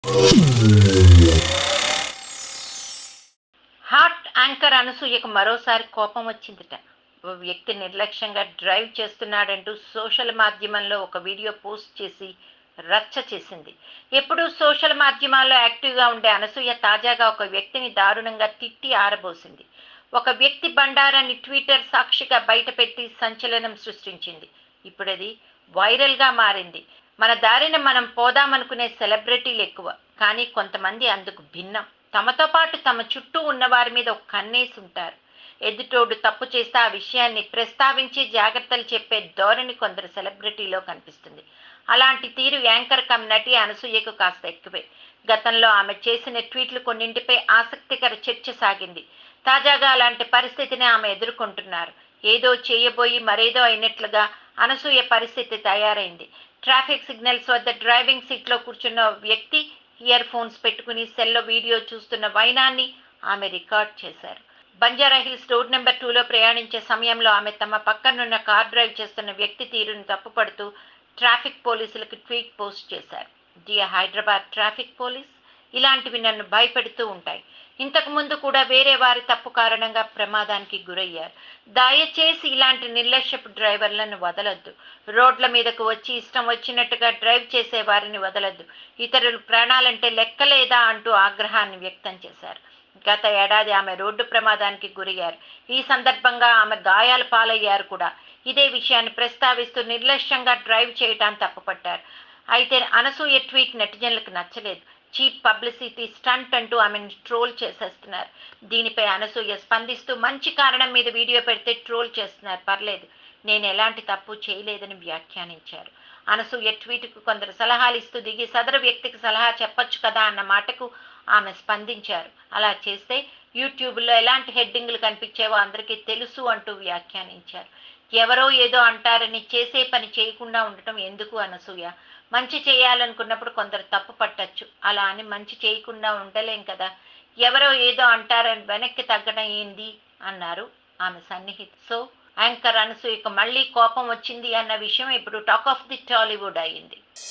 hot anchor అనసూయకు మరోసారి కోపం వచ్చిందిట ఓ వ్యక్తి నిర్లక్ష్యంగా డ్రైవ్ చేస్తున్నాడంటూ సోషల్ మాధ్యమంలో ఒక వీడియో పోస్ట్ చేసి రచ్చ చేసింది ఎప్పుడూ సోషల్ మాధ్యమాల్లో యాక్టివ్గా ఉండే అనసూయ తాజాగా ఒక వ్యక్తిని దారుణంగా తిట్టి ఆరబోసింది ఒక వ్యక్తి బండారాన్ని ట్విట్టర్ సాక్షిగా బయటపెట్టి సంచలనం సృష్టించింది ఇప్పుడు అది వైరల్గా మారింది మన దారిన మనం పోదామనుకునే సెలబ్రిటీలు ఎక్కువ కానీ కొంతమంది అందుకు భిన్నం తమతో పాటు తమ చుట్టూ ఉన్న వారి మీద ఒక కన్నేసి ఉంటారు ఎదుటోడు తప్పు చేస్తే ఆ విషయాన్ని ప్రస్తావించి జాగ్రత్తలు చెప్పే ధోరణి కొందరు సెలబ్రిటీలో కనిపిస్తుంది అలాంటి తీరు యాంకర్ కమ్ నటి అనసూయకు కాస్త ఎక్కువే గతంలో ఆమె చేసిన ట్వీట్లు కొన్నింటిపై ఆసక్తికర చర్చ సాగింది తాజాగా అలాంటి పరిస్థితిని ఆమె ఎదుర్కొంటున్నారు ఏదో చేయబోయి మరేదో అయినట్లుగా అనసూయ పరిస్థితి తయారైంది ట్రాఫిక్ సిగ్నల్స్ వద్ద డ్రైవింగ్ సీట్లో కూర్చున్న వ్యక్తి ఇయర్ ఫోన్స్ పెట్టుకుని సెల్లో వీడియో చూస్తున్న వైనాన్ని ఆమె రికార్డ్ చేశారు బంజారా హిల్స్ రోడ్ నెంబర్ టూలో ప్రయాణించే సమయంలో ఆమె తమ పక్కనున్న కార్ డ్రైవ్ చేస్తున్న వ్యక్తి తీరును తప్పుపడుతూ ట్రాఫిక్ పోలీసులకు ట్వీట్ పోస్ట్ చేశారు డియర్ హైదరాబాద్ ట్రాఫిక్ పోలీస్ ఇలాంటివి నన్ను భయపెడుతూ ఉంటాయి ఇంతకు ముందు కూడా వేరే వారి తప్పు కారణంగా ప్రమాదానికి గురయ్యారు దయచేసి ఇలాంటి నిర్లక్ష్యపు డ్రైవర్లను వదలొద్దు రోడ్ల మీదకు వచ్చి ఇష్టం వచ్చినట్టుగా డ్రైవ్ చేసే వారిని వదలొద్దు ఇతరుల ప్రాణాలంటే లెక్కలేదా అంటూ ఆగ్రహాన్ని వ్యక్తం చేశారు గత ఏడాది ఆమె రోడ్డు ప్రమాదానికి గురయ్యారు ఈ సందర్భంగా ఆమె గాయాల పాలయ్యారు కూడా ఇదే విషయాన్ని ప్రస్తావిస్తూ నిర్లక్ష్యంగా డ్రైవ్ చేయటాన్ని తప్పుపట్టారు అయితే అనసూయ ట్వీట్ నెటిజన్లకు నచ్చలేదు చీప్ పబ్లిసిటీ స్టంట్ అంటూ ఆమెను ట్రోల్ చేసేస్తున్నారు దీనిపై అనసూయ స్పందిస్తూ మంచి కారణం మీద వీడియో పెడితే ట్రోల్ చేస్తున్నారు పర్లేదు నేను ఎలాంటి తప్పు చేయలేదని వ్యాఖ్యానించారు అనసూయ ట్వీట్కు కొందరు సలహాలు ఇస్తూ దిగి సదరు వ్యక్తికి సలహా చెప్పొచ్చు కదా అన్న మాటకు ఆమె స్పందించారు అలా చేస్తే యూట్యూబ్లో ఎలాంటి హెడ్డింగ్లు కనిపించేవో అందరికీ తెలుసు అంటూ వ్యాఖ్యానించారు ఎవరో ఏదో అంటారని చేసే పని చేయకుండా ఉండటం ఎందుకు అనసూయ మంచి చేయాలనుకున్నప్పుడు కొందరు తప్పు పట్టచ్చు అలా అని మంచి చేయకుండా ఉండలేం కదా ఎవరో ఏదో అంటారని వెనక్కి తగ్గడం ఏంది అన్నారు ఆమె సన్నిహిత సో యాంకర్ అనసూయకు మళ్ళీ కోపం వచ్చింది అన్న విషయం ఇప్పుడు టాక్ ఆఫ్ ది టాలీవుడ్ అయింది